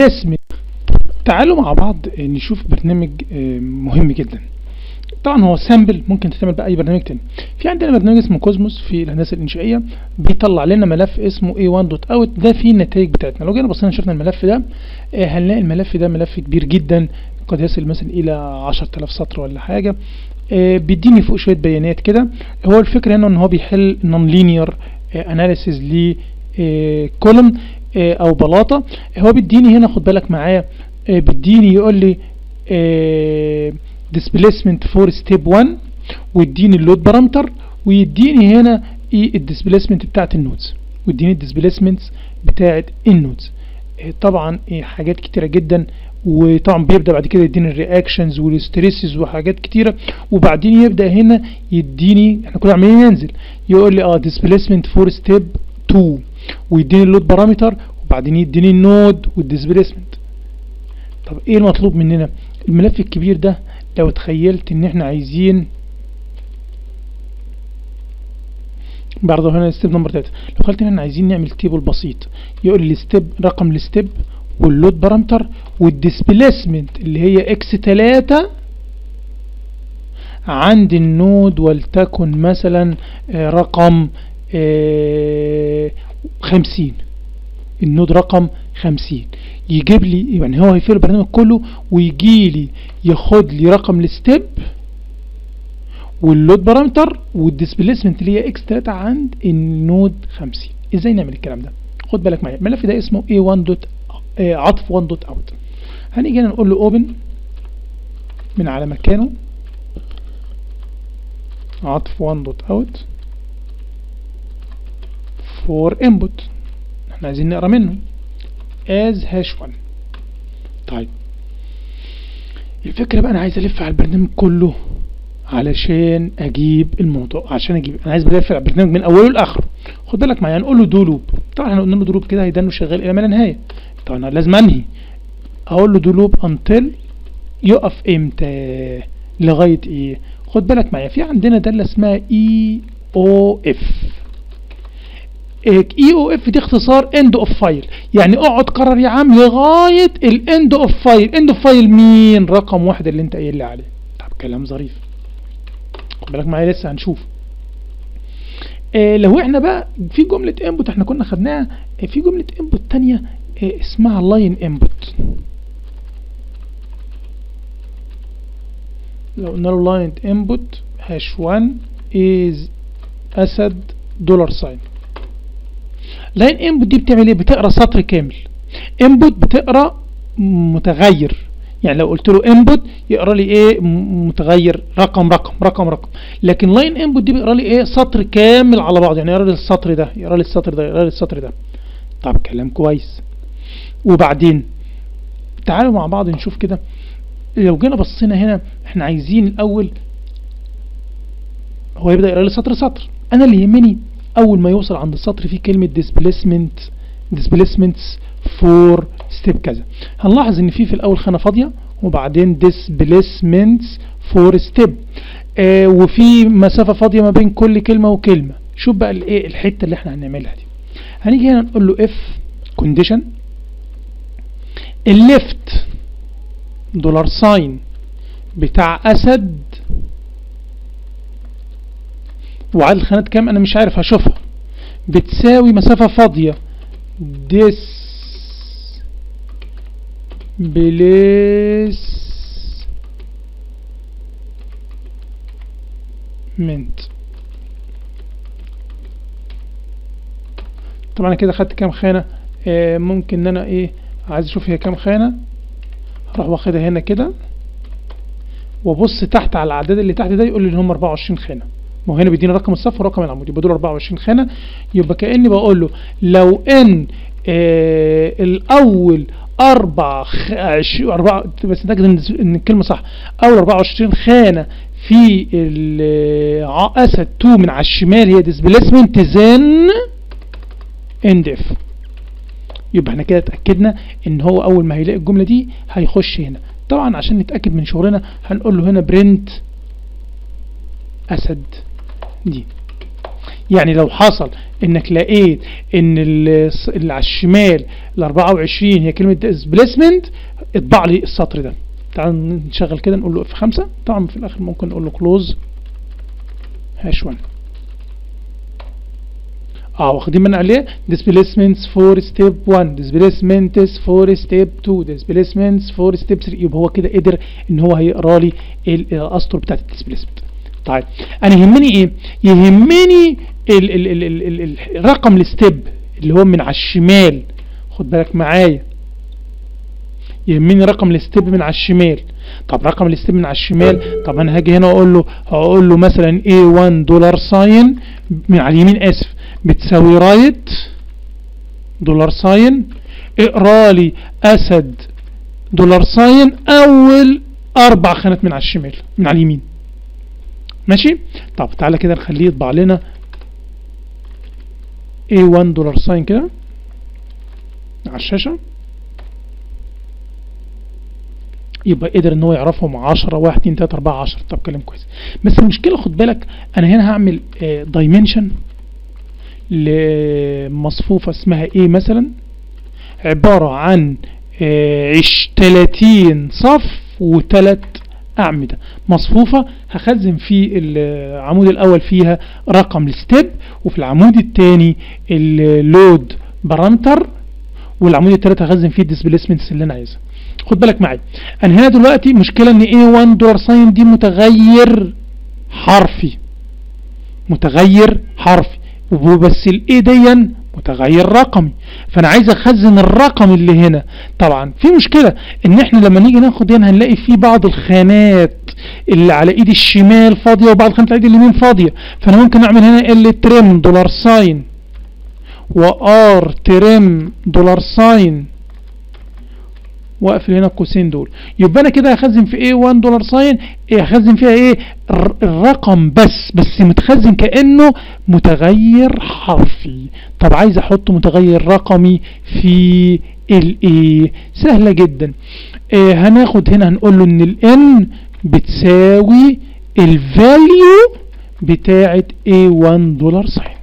اسم تعالوا مع بعض نشوف برنامج آه، مهم جدا طبعا هو سامبل ممكن تتعمل باي برنامج تاني في عندنا برنامج اسمه كوزموس في الهندسه الانشائيه بيطلع لنا ملف اسمه a1.out ده فيه النتائج بتاعتنا لو جينا بصينا شفنا الملف ده آه، هنلاقي الملف ده ملف كبير جدا قد يصل مثلا الى 10000 سطر ولا حاجه آه، بيديني فوق شويه بيانات كده هو الفكره هنا ان هو بيحل نون لينير اناليسيز ل كولوم او بلاطه هو بيديني هنا خد بالك معايا آه، بيديني يقول لي ديسبيسمنت فور ستيب 1 ويديني اللود بارامتر ويديني هنا ايه الديسبيسمنت بتاعت النودز ويديني الديسبيسمنت بتاعت النودز آه، طبعا آه، حاجات كتيره جدا وطبعا بيبدا بعد كده يديني الرياكشنز والستريسز وحاجات كتيره وبعدين يبدا هنا يديني احنا كنا عمالين ننزل يقول لي اه ديسبيسمنت فور ستيب 2 ويديني اللود بارامتر وبعدين يديني النود والديسبيسمنت طب ايه المطلوب مننا الملف الكبير ده لو تخيلت ان احنا عايزين برضه هنا ستيب نمبر 3 لو قلت ان احنا عايزين نعمل تيبل بسيط يقول لي ستيب رقم الستيب واللود بارامتر والديسبيسمنت اللي هي اكس 3 عند النود ولتكن مثلا آه، رقم آه، 50 النود رقم 50 يجيب لي يعني هو هيفعل البرنامج كله ويجي لي ياخد لي رقم الستيب واللود بارامتر والديسبيسمنت اللي هي اكس 3 عند النود 50 ازاي نعمل الكلام ده خد بالك معايا الملف ده اسمه a1 دوت آه، عطف 1 دوت اوت هنيجي هنا نقول له اوبن من على مكانه عطف 1 دوت اوت فور انبوت احنا عايزين نقرا منه as hash 1 طيب الفكرة بقى انا عايز الف على البرنامج كله علشان اجيب الموضوع عشان اجيب انا عايز الف على البرنامج من اوله لاخره خد بالك معايا هنقول له دو لوب طبعا احنا قلنا له دو لوب كده هيدنه شغال الى ما لا نهايه طبعا أنا لازم انهي اقول له دو لوب until يقف امتى لغايه ايه خد بالك معايا في عندنا داله اسمها اي او اف اي او اف دي اختصار اند اوف فايل يعني اقعد قرر يا عم لغايه الاند اوف فايل اند اوف فايل مين رقم واحد اللي انت قايل لي عليه طب كلام ظريف خد بالك معايا لسه هنشوف آه لو احنا بقى في جمله انبوت احنا كنا خدناها آه في جمله انبوت تانية آه اسمها لاين انبوت لو قلنا له لاين انبوت هاش 1 از اسد دولار ساين لاين انبوت دي بتعمل ايه بتقرا سطر كامل انبوت بتقرا متغير يعني لو قلت له انبوت يقرا لي ايه م- متغير رقم رقم رقم رقم لكن لاين انبوت دي بيقرا لي ايه سطر كامل على بعض يعني يقرا لي السطر ده يقرا لي السطر ده يقرا لي السطر ده طب كلام كويس وبعدين تعالوا مع بعض نشوف كده لو جينا بصينا هنا احنا عايزين الاول هو يبدا يقرا لي سطر سطر انا اللي يهمني اول ما يوصل عند السطر فيه كلمه displacement displacements for step كذا هنلاحظ ان في في الاول خانه فاضيه وبعدين displacements for step آه وفي مسافه فاضيه ما بين كل كلمه وكلمه شوف بقى الايه الحته اللي احنا هنعملها دي هنيجي هنا نقول له if condition الليفت دولار ساين بتاع اسد وعدد الخانات كام انا مش عارف هشوفها بتساوي مسافة فاضية ديس بليس منت طبعا أنا كده خدت كام خانة آه ممكن ان انا ايه عايز اشوف هي كام خانة هروح واخدها هنا كده وابص تحت على الاعداد اللي تحت ده يقول لي ان هم 24 خانه ما هو هنا بيدينا رقم الصف ورقم العمود يبقى دول 24 خانه يبقى كاني بقول له لو ان آه الاول اربع خ... عش... اربع بس نتاكد ان إن الكلمه صح اول 24 خانه في ال- ع- اسد 2 من على الشمال هي ديسبيسمنت زن اند اف يبقى احنا كده اتاكدنا ان هو اول ما هيلاقي الجمله دي هيخش هنا طبعا عشان نتاكد من شغلنا هنقول له هنا برنت اسد دي يعني لو حصل انك لقيت ان ال- اللي على الشمال ال 24 هي كلمه ديسبليسمنت اطبع لي السطر ده تعال نشغل كده نقول له اف 5 طبعا في الاخر ممكن نقول له كلوز هاش 1 اه واخدين بالنا عليه displacements for step 1 displacements for step 2 displacements for step 3 يبقى هو كده قدر ان هو هيقرا لي الاسطر بتاعت الديسبليسمنت طيب انا يهمني ايه يهمني ال ال ال ال ال ال الرقم الستيب اللي هو من على الشمال خد بالك معايا يهمني رقم الستيب من على الشمال طب رقم الستيب من على الشمال طب انا هاجي هنا اقول له هقول له مثلا A1 دولار ساين من على اليمين اسف بتساوي رايت دولار ساين اقرا لي اسد دولار ساين اول اربع خانات من على الشمال من على اليمين ماشي طب تعالى كده نخليه يطبع لنا A1 دولار ساين كده على الشاشة يبقى قدر ان هو يعرفهم 10 1 2 3 4 10 طب كلام كويس بس المشكله خد بالك انا هنا هعمل دايمنشن لمصفوفه اسمها ايه مثلا عباره عن آه، عش 30 صف وثلاث اعمده مصفوفه هخزن في العمود الاول فيها رقم الستيب وفي العمود الثاني اللود بارامتر والعمود الثالث هخزن فيه الديسبيسمنتس اللي انا عايزها خد بالك معايا انا هنا دلوقتي مشكله ان A1 دولار ساين دي متغير حرفي متغير حرفي وبس الاي ديا متغير رقمي فانا عايز اخزن الرقم اللي هنا طبعا في مشكله ان احنا لما نيجي ناخد هنا هنلاقي في بعض الخانات اللي على ايد الشمال فاضيه وبعض الخانات على ايد اليمين فاضيه فانا ممكن اعمل هنا ال تريم دولار ساين وار تريم دولار ساين واقفل هنا القوسين دول يبقى انا كده هخزن في ايه 1 دولار ساين إيه هخزن فيها ايه الر- الرقم بس بس متخزن كانه متغير حرفي طب عايز احط متغير رقمي في الايه سهله جدا إيه هناخد هنا هنقول له ان الان بتساوي الفاليو بتاعه A1 دولار ساين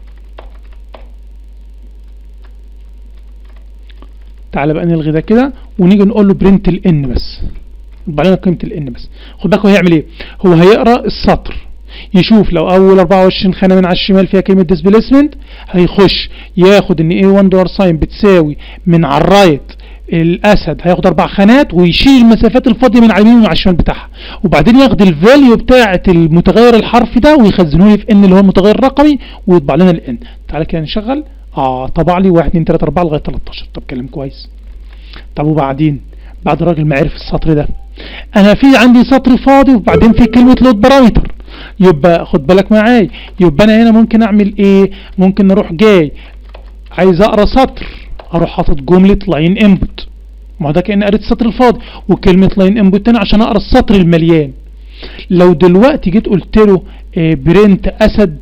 تعالى بقى نلغي ده كده ونيجي نقول له برنت الان بس يطبع لنا قيمه الان بس خد بالك هو هيعمل ايه هو هيقرا السطر يشوف لو اول 24 خانه من على الشمال فيها كلمه ديسبيسمنت هيخش ياخد ان A1 دولار ساين بتساوي من على الرايت الاسد هياخد اربع خانات ويشيل المسافات الفاضيه من على اليمين وعلى الشمال بتاعها وبعدين ياخد الفاليو بتاعه المتغير الحرفي ده ويخزنه لي في ان اللي هو المتغير الرقمي ويطبع لنا الان تعالى كده نشغل اه طبع لي 1 2 3 4 لغايه 13 طب كلام كويس طب وبعدين بعد الراجل ما عرف السطر ده انا في عندي سطر فاضي وبعدين في كلمه لود بارامتر يبقى خد بالك معايا يبقى انا هنا ممكن اعمل ايه ممكن اروح جاي عايز اقرا سطر اروح حاطط جمله لاين انبوت ما هو ده كان قريت السطر الفاضي وكلمه لاين انبوت تاني عشان اقرا السطر المليان لو دلوقتي جيت قلت له إيه برنت اسد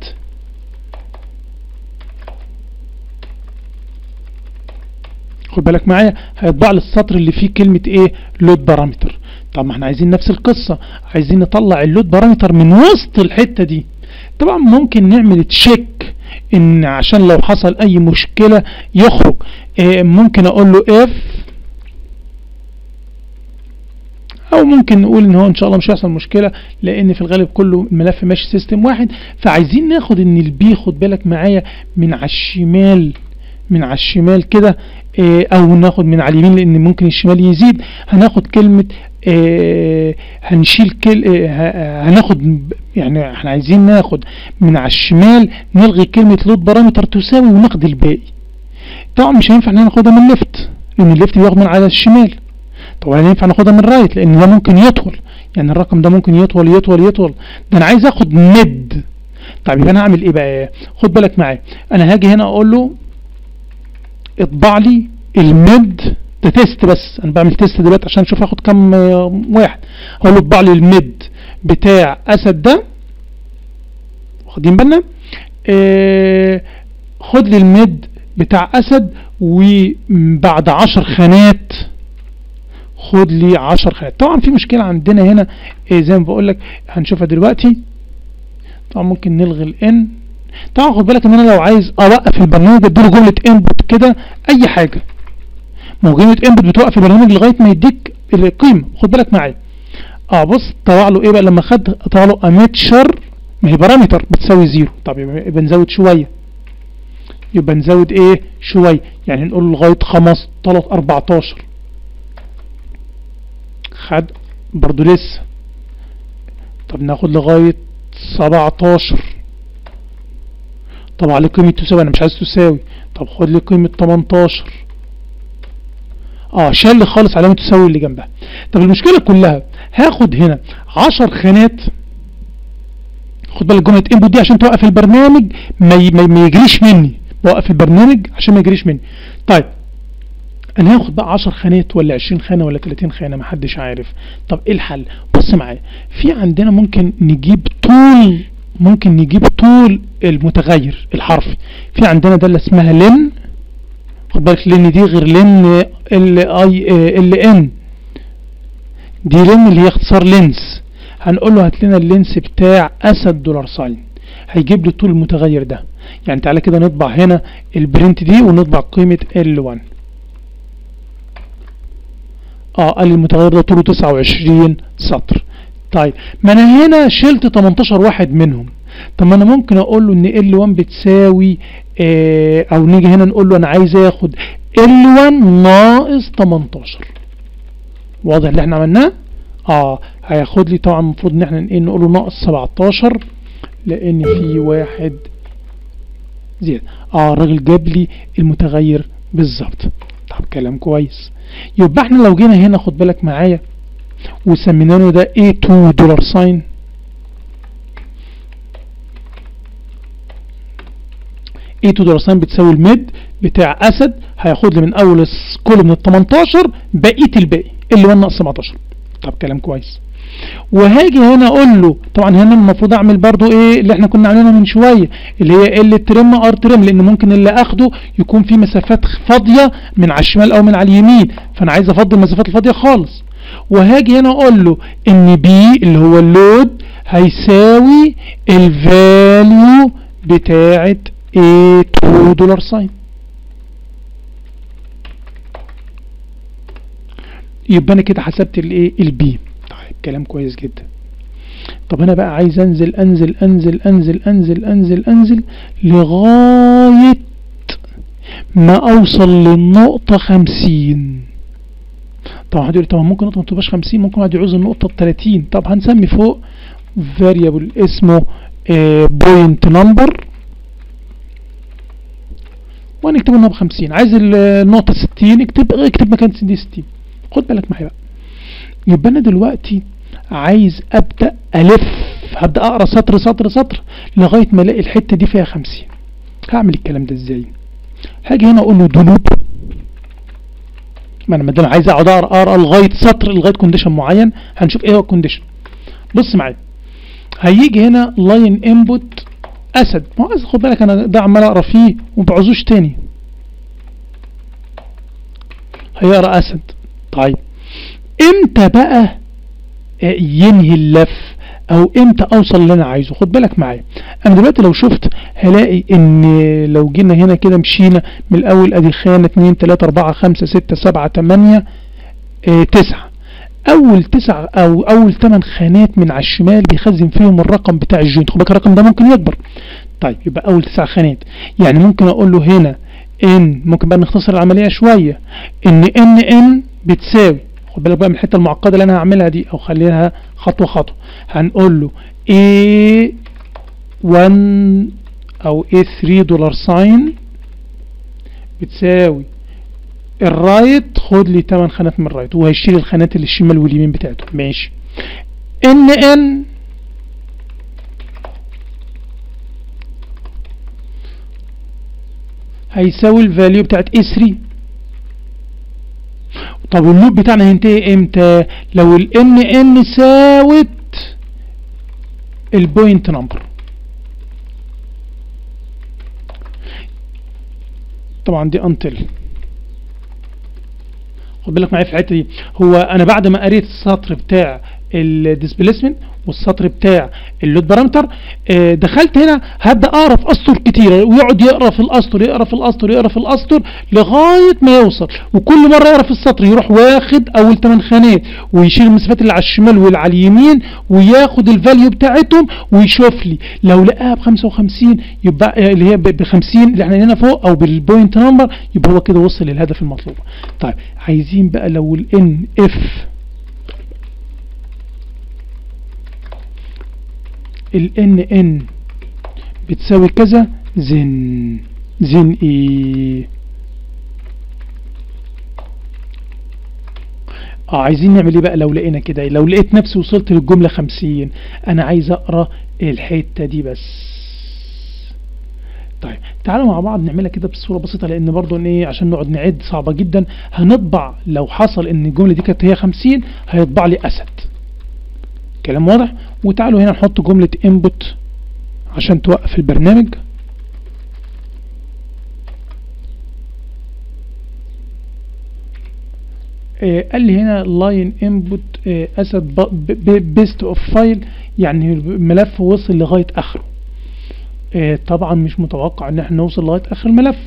خد بالك معايا هيطبع لي السطر اللي فيه كلمه ايه لود بارامتر طب ما احنا عايزين نفس القصه عايزين نطلع اللود بارامتر من وسط الحته دي طبعا ممكن نعمل تشيك ان عشان لو حصل اي مشكله يخرج إيه ممكن اقول له اف او ممكن نقول ان هو ان شاء الله مش هيحصل مشكله لان في الغالب كله الملف ماشي سيستم واحد فعايزين ناخد ان البي خد بالك معايا من على الشمال من على الشمال كده آه، او ناخد من على اليمين لان ممكن الشمال يزيد هناخد كلمة آه، هنشيل كل آه، ه- هناخد ب- يعني احنا عايزين ناخد من على الشمال نلغي كلمة لود بارامتر تساوي وناخد الباقي طبعا مش هينفع ان احنا ناخدها من الليفت لان الليفت بياخد من على الشمال طبعا ينفع ناخدها من الرايت لان ده ممكن يطول يعني الرقم ده ممكن يطول يطول يطول ده انا عايز اخد ميد طيب يبقى انا هعمل ايه بقى خد بالك معايا انا هاجي هنا اقول له اطبع لي الميد ده تيست بس انا بعمل تيست دلوقتي عشان اشوف هاخد كام آه، واحد اقول له اطبع لي الميد بتاع اسد ده واخدين بالنا آه خد لي الميد بتاع اسد وبعد عشر خانات خد لي 10 خانات طبعا في مشكله عندنا هنا إيه زي ما بقول لك هنشوفها دلوقتي طبعا ممكن نلغي الان طبعا خد بالك ان انا لو عايز اوقف البرنامج اديله جمله انبوت كده اي حاجه ما هو جمله انبوت بتوقف البرنامج لغايه ما يديك القيمه خد بالك معايا اه بص طلع له ايه بقى لما خد طلع له اميتشر ما هي بارامتر بتساوي زيرو طب يبقى نزود شويه يبقى نزود ايه شويه يعني نقول له لغايه 5 3 14 خد برضو لسه طب ناخد لغايه 17 طب على قيمه تساوي انا مش عايز تساوي طب خد لي قيمه 18 اه شال لي خالص علامه تساوي اللي جنبها طب المشكله كلها هاخد هنا 10 خانات خد بالك جمله انبوت دي عشان توقف البرنامج ما, ي... ما, ما يجريش مني بوقف البرنامج عشان ما يجريش مني طيب انا هاخد بقى 10 خانات ولا 20 خانه ولا 30 خانه ما حدش عارف طب ايه الحل بص معايا في عندنا ممكن نجيب طول ممكن نجيب طول المتغير الحرفي في عندنا ده اللي اسمها لن خد بالك لن دي غير لن ال اي ال ان دي لن اللي هي اختصار لينس هنقول له هات لنا اللينس بتاع اسد دولار ساين هيجيب لي طول المتغير ده يعني تعالى كده نطبع هنا البرنت دي ونطبع قيمة L1 اه قال لي المتغير ده طوله 29 سطر طيب ما انا هنا شلت 18 واحد منهم طب ما انا ممكن اقول له ان L1 بتساوي آه او نيجي هنا نقول له انا عايز اخد L1 ناقص 18 واضح اللي احنا عملناه اه هياخد لي طبعا المفروض ان احنا ايه نقول له ناقص 17 لان في واحد زيادة اه الراجل جاب لي المتغير بالظبط طب كلام كويس يبقى احنا لو جينا هنا خد بالك معايا وسمينا له ده A2 دولار ساين A2 دولار ساين بتساوي الميد بتاع اسد هياخد لي من اول كل من ال 18 بقيه الباقي اللي هو ناقص 17 طب كلام كويس وهاجي هنا اقول له طبعا هنا المفروض اعمل برضو ايه اللي احنا كنا عاملينها من شويه اللي هي ال ترم ار ترم لان ممكن اللي اخده يكون في مسافات فاضيه من على الشمال او من على اليمين فانا عايز افضي المسافات الفاضيه خالص وهاجي هنا اقول له ان بي اللي هو اللود هيساوي الفاليو بتاعه A2 دولار ساين يبقى انا كده حسبت الايه البي طيب كلام كويس جدا طب انا بقى عايز انزل انزل انزل انزل انزل انزل انزل لغاية ما اوصل للنقطة خمسين طبعا واحد يقول طب ممكن نقطة ما تبقاش خمسين ممكن واحد يعوز النقطة التلاتين طب هنسمي فوق variable اسمه بوينت نمبر ونكتب انها بخمسين عايز النقطة ستين اكتب اكتب مكان دي ستين خد بالك معايا بقى يبقى انا دلوقتي عايز ابدا الف هبدا اقرا سطر سطر سطر لغايه ما الاقي الحته دي فيها 50 هعمل الكلام ده ازاي هاجي هنا اقول له دولوب ما انا ما دام عايز اقعد اقرا اقرا لغايه سطر لغايه كونديشن معين هنشوف ايه هو الكونديشن بص معايا هيجي هنا لاين انبوت اسد ما هو خد بالك انا ده عمال اقرا فيه وما بعوزوش تاني هيقرا اسد طيب امتى بقى ينهي اللف او امتى اوصل اللي انا عايزه خد بالك معايا انا دلوقتي لو شفت هلاقي ان لو جينا هنا كده مشينا من الاول ادي خانة 2 3 4 5 6 7 8 9 اول تسع او اول 8 خانات من على الشمال بيخزن فيهم الرقم بتاع الجوينت خد بالك الرقم ده ممكن يكبر طيب يبقى اول تسع خانات يعني ممكن اقول له هنا ان ممكن بقى نختصر العمليه شويه ان ان ان بتساوي خد بالك بقى من الحته المعقده اللي انا هعملها دي او خليها خطوه خطوه هنقول له A1 او A3 دولار ساين بتساوي الرايت خد لي 8 خانات من الرايت وهيشيل الخانات اللي الشمال واليمين بتاعته ماشي ان ان هيساوي الفاليو بتاعت A3 طب اللوب بتاعنا هينتهي امتى لو ال ان ان ساوت البوينت نمبر طبعا دي انتل خد بالك معايا في الحته دي هو انا بعد ما قريت السطر بتاع الديسبيسمنت والسطر بتاع اللود بارامتر آه، دخلت هنا هبدا اقرا في اسطر كتيره ويقعد يقرا في الاسطر يقرا في الاسطر يقرا في الاسطر لغايه ما يوصل وكل مره يقرا في السطر يروح واخد اول 8 خانات ويشيل المسافات اللي على الشمال واللي على اليمين وياخد الفاليو بتاعتهم ويشوف لي لو لقاها ب 55 يبقى آه، اللي هي ب 50 اللي احنا هنا فوق او بالبوينت نمبر يبقى هو كده وصل للهدف المطلوب طيب عايزين بقى لو الان اف ال ان بتساوي كذا زن زن ايه اه عايزين نعمل ايه بقى لو لقينا كده لو لقيت نفسي وصلت للجملة خمسين انا عايز اقرا الحتة دي بس طيب تعالوا مع بعض نعملها كده بصورة بسيطة لان برضو ان ايه عشان نقعد نعد صعبة جدا هنطبع لو حصل ان الجملة دي كانت هي خمسين هيطبع لي اسد كلام واضح وتعالوا هنا نحط جملة input عشان توقف البرنامج آه قال لي هنا line input آه اسد best of file يعني الملف وصل لغاية اخره آه طبعا مش متوقع ان احنا نوصل لغاية اخر الملف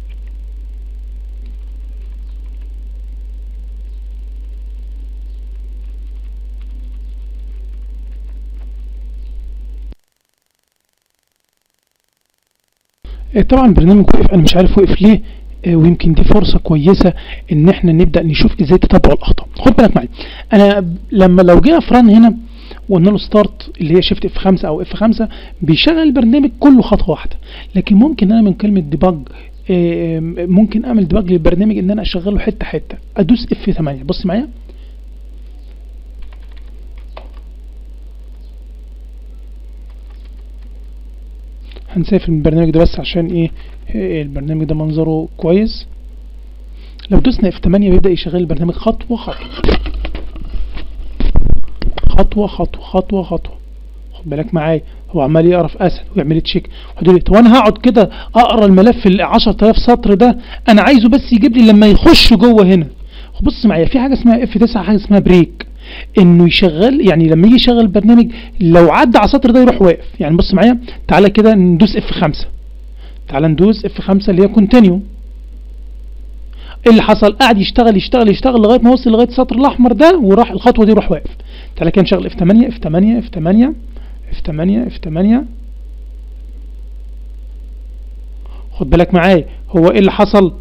طبعا البرنامج وقف انا مش عارف وقف ليه ويمكن دي فرصه كويسه ان احنا نبدا نشوف ازاي تتبع الاخطاء خد بالك معايا انا لما لو جينا في ران هنا وقلنا له ستارت اللي هي شيفت اف 5 او اف 5 بيشغل البرنامج كله خطوه واحده لكن ممكن انا من كلمه ديباج ممكن اعمل ديباج للبرنامج ان انا اشغله حته حته ادوس اف 8 بص معايا هنسافر من البرنامج ده بس عشان ايه البرنامج ده منظره كويس لو دوسنا اف 8 بيبدأ يشغل البرنامج خطوة خطوة خطوة خطوة خطوة خطوة خد بالك معايا هو عمال يقرا في اسد ويعمل تشيك وهتقول لي طب انا هقعد كده اقرا الملف ال 10000 سطر ده انا عايزه بس يجيب لي لما يخش جوه هنا بص معايا في حاجه اسمها اف 9 حاجه اسمها بريك انه يشغل يعني لما يجي يشغل البرنامج لو عدى على السطر ده يروح واقف يعني بص معايا تعالى كده ندوس اف 5 تعالى ندوس اف 5 اللي هي كونتينيو ايه اللي حصل قاعد يشتغل يشتغل يشتغل لغايه ما وصل لغايه السطر الاحمر ده وراح الخطوه دي يروح واقف تعالى كده نشغل اف 8 اف 8 اف 8 اف 8 اف 8 خد بالك معايا هو ايه اللي حصل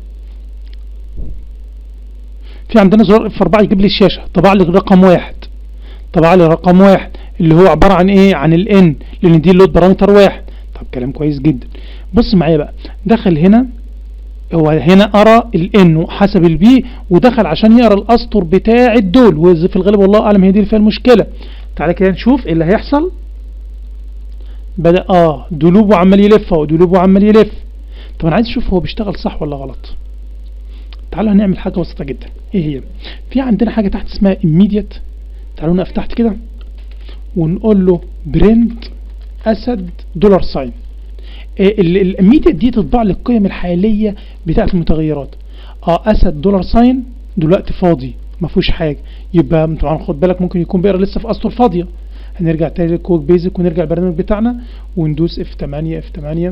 في عندنا زرار اف 4 يجيب لي الشاشه طبع لي رقم واحد طبع لي رقم واحد اللي هو عباره عن ايه عن الان لان دي اللود بارامتر واحد طب كلام كويس جدا بص معايا بقى دخل هنا هو هنا قرا الان وحسب البي ودخل عشان يقرا الاسطر بتاع الدول وفي الغالب والله اعلم هي دي اللي فيها المشكله تعالى كده نشوف ايه اللي هيحصل بدا اه دولوبه عمال يلف اهو دولوبه عمال يلف طب انا عايز اشوف هو بيشتغل صح ولا غلط تعالوا هنعمل حاجه بسيطه جدا ايه هي في عندنا حاجه تحت اسمها immediate تعالوا نقف تحت كده ونقول له برنت اسد دولار ساين الاميديت دي تطبع لي القيم الحاليه بتاعه المتغيرات اه اسد دولار ساين دلوقتي فاضي ما فيهوش حاجه يبقى طبعا خد بالك ممكن يكون بيقرا لسه في اسطر فاضيه هنرجع تاني للكوك بيزك ونرجع البرنامج بتاعنا وندوس اف 8 اف 8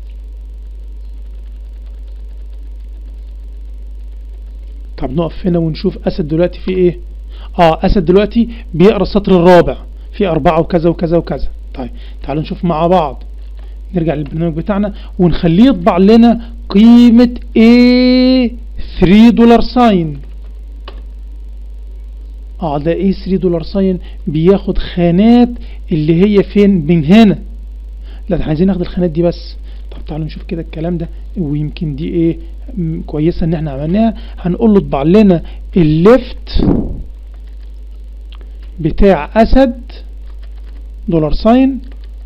طب نقف هنا ونشوف اسد دلوقتي في ايه اه اسد دلوقتي بيقرا السطر الرابع في اربعة وكذا وكذا وكذا طيب تعالوا نشوف مع بعض نرجع للبرنامج بتاعنا ونخليه يطبع لنا قيمة ايه 3 دولار ساين اه ده ايه 3 دولار ساين بياخد خانات اللي هي فين من هنا لا ده عايزين ناخد الخانات دي بس طب تعالوا نشوف كده الكلام ده ويمكن دي ايه كويسة ان احنا عملناها هنقول له اطبع لنا الليفت بتاع اسد دولار ساين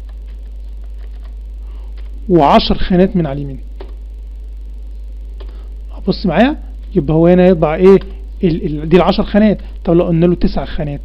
وعشر خانات من على اليمين بص معايا يبقى هو هنا يطبع ايه ال ال دي العشر خانات طب لو قلنا له تسع خانات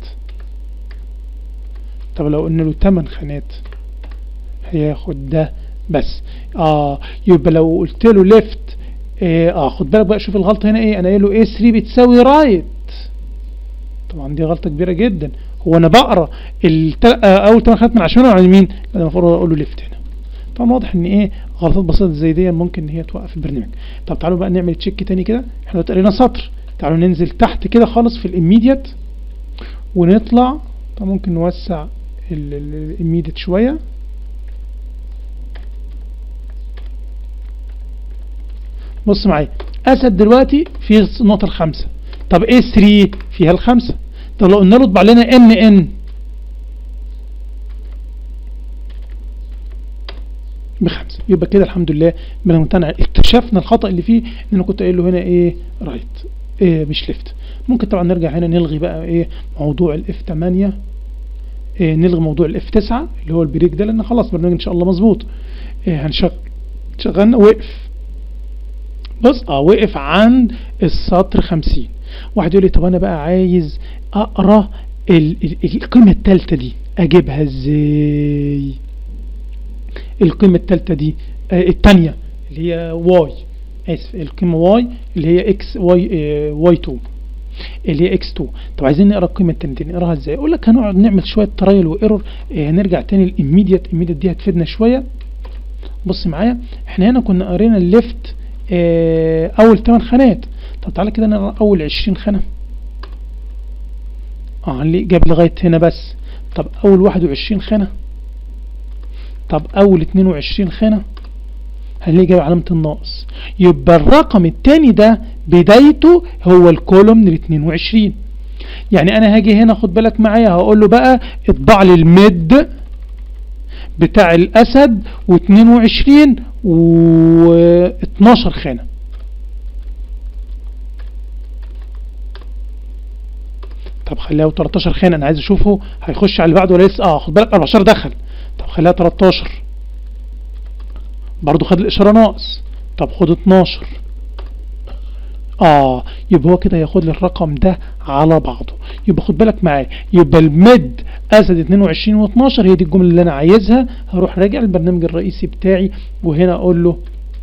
طب لو قلنا له تمن خانات هياخد ده بس اه يبقى لو قلت له ليفت اه, آه خد بالك بقى شوف الغلطه هنا ايه انا قايل له ايه 3 بتساوي رايت طبعا دي غلطه كبيره جدا هو انا بقرا التل... آه، اول 8 خانات من على الشمال ولا على اليمين لا أنا المفروض اقول له ليفت هنا طبعا واضح ان ايه غلطات بسيطه زي دي ممكن ان هي توقف البرنامج طب تعالوا بقى نعمل تشيك تاني كده احنا دلوقتي قرينا سطر تعالوا ننزل تحت كده خالص في الاميديت ونطلع طب ممكن نوسع الاميديت شويه بص معايا اسد دلوقتي في النقطه الخامسه طب ايه 3 فيها الخمسه طب لو قلنا له اطبع لنا ان ان بخمسة يبقى كده الحمد لله من الممتنع اكتشفنا الخطأ اللي فيه ان انا كنت قايل له هنا ايه رايت إيه مش ليفت ممكن طبعا نرجع هنا نلغي بقى ايه موضوع الاف 8 إيه نلغي موضوع الاف 9 اللي هو البريك ده لان خلاص برنامج ان شاء الله مظبوط إيه هنشغل شغلنا وقف بص اه وقف عند السطر 50 واحد يقول لي طب انا بقى عايز اقرا ال- ال- القيمه الثالثه دي اجيبها ازاي القيمه الثالثه دي آه الثانيه اللي هي واي اسف القيمه واي اللي هي اكس واي آه واي 2 اللي هي اكس 2 طب عايزين نقرا القيمه الثانيه دي نقراها ازاي اقول لك هنقعد نعمل شويه ترايل وايرور آه هنرجع تاني الاميديت اميديت دي هتفيدنا شويه بص معايا احنا هنا كنا قرينا الليفت آه اول 8 خانات طب تعالى كده نقرا اول 20 خانه اه اللي جاب لغايه هنا بس طب اول 21 خانه طب اول 22 خانه هنلاقي جايب علامه الناقص يبقى الرقم الثاني ده بدايته هو الكولوم ال 22 يعني انا هاجي هنا خد بالك معايا هقول له بقى اطبع لي الميد بتاع الاسد و22 و12 خانه طب خليها 13 خانه انا عايز اشوفه هيخش على اللي بعده ولا لسه اه خد بالك 14 دخل طب خليها 13 برضه خد الاشاره ناقص طب خد 12 اه يبقى هو كده ياخد لي الرقم ده على بعضه يبقى خد بالك معايا يبقى الميد اسد 22 و12 هي دي الجمله اللي انا عايزها هروح راجع البرنامج الرئيسي بتاعي وهنا اقول له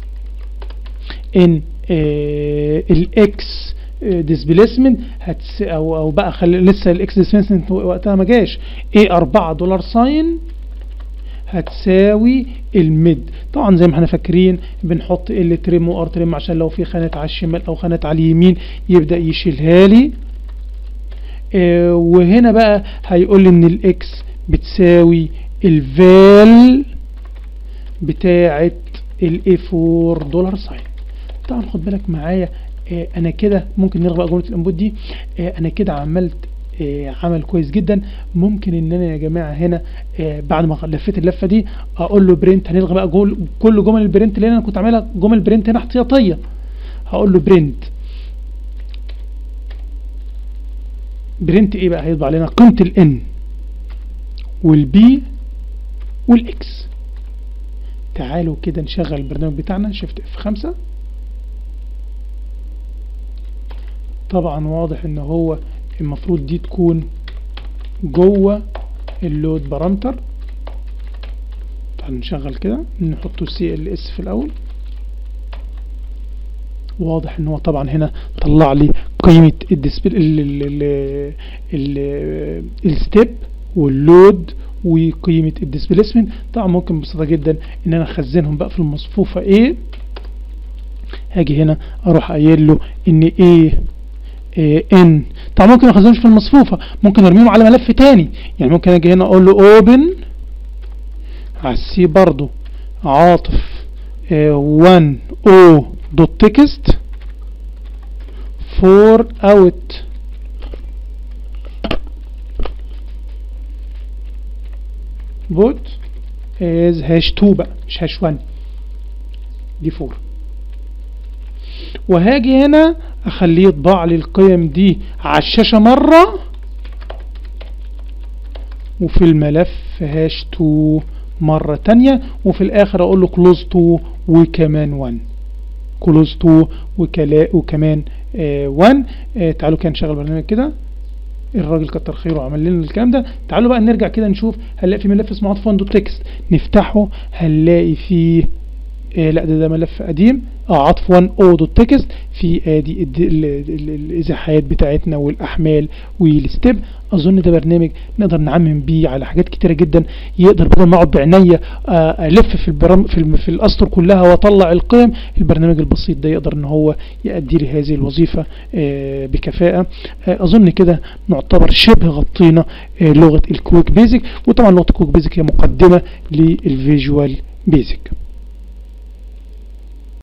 ان آه الاكس ديسبيسمنت هتس او او بقى خلي لسه الاكس ديسبيسمنت وقتها ما جاش ايه 4 دولار ساين هتساوي الميد طبعا زي ما احنا فاكرين بنحط ال تريم وار تريم عشان لو في خانات على الشمال او خانات على اليمين يبدا يشيلها لي اه وهنا بقى هيقول لي ان الاكس بتساوي الفال بتاعه الاي 4 دولار ساين طبعا خد بالك معايا اه انا كده ممكن نلغي بقى جمله الانبوت دي اه انا كده عملت عمل كويس جدا ممكن ان انا يا جماعه هنا بعد ما لفيت اللفه دي اقول له برنت هنلغي بقى جول كل جمل البرنت اللي انا كنت عاملها جمل برنت هنا احتياطيه هقول له برنت برنت ايه بقى هيطبع لنا قيمه الان والبي والاكس تعالوا كده نشغل البرنامج بتاعنا شيفت اف 5 طبعا واضح ان هو المفروض دي تكون جوه اللود بارامتر تعالوا نشغل كده نحطه سي ال اس في الاول واضح ان هو طبعا هنا طلع لي قيمه الديسبل الستيب واللود وقيمه الديسبيسمنت طبعا ممكن ببساطه جدا ان انا اخزنهم بقى في المصفوفه ايه هاجي هنا اروح قايل له ان ايه ان طبعا ممكن ما اخزنهمش في المصفوفه ممكن ارميهم على ملف تاني يعني ممكن اجي هنا اقول له اوبن على السي برضو عاطف 1 او دوت تكست فور اوت بوت از هاش 2 بقى مش هاش 1 دي 4 وهاجي هنا اخليه يطبع لي القيم دي على الشاشة مرة وفي الملف هاش 2 مرة تانية وفي الاخر اقول له كلوز 2 وكمان 1 كلوز 2 وكلا وكمان 1 آه تعالوا كده نشغل برنامج كده الراجل كتر خيره عمل لنا الكلام ده تعالوا بقى نرجع كده نشوف هنلاقي في ملف اسمه عطف دوت تكست نفتحه هنلاقي فيه آه لا ده ده ملف قديم اه عطف 1 او دوت تكست في ادي الد- ال- ال- الازاحات بتاعتنا والاحمال والستيب اظن ده برنامج نقدر نعمم بيه على حاجات كتيره جدا يقدر بدل ما اقعد بعينيا آه، الف في البرام في, الم- في الاسطر كلها واطلع القيم البرنامج البسيط ده يقدر ان هو يؤدي لي هذه الوظيفه آه، بكفاءه آه، اظن كده نعتبر شبه غطينا آه، لغه الكويك بيزك وطبعا لغه الكويك بيزك هي مقدمه للفيجوال بيزك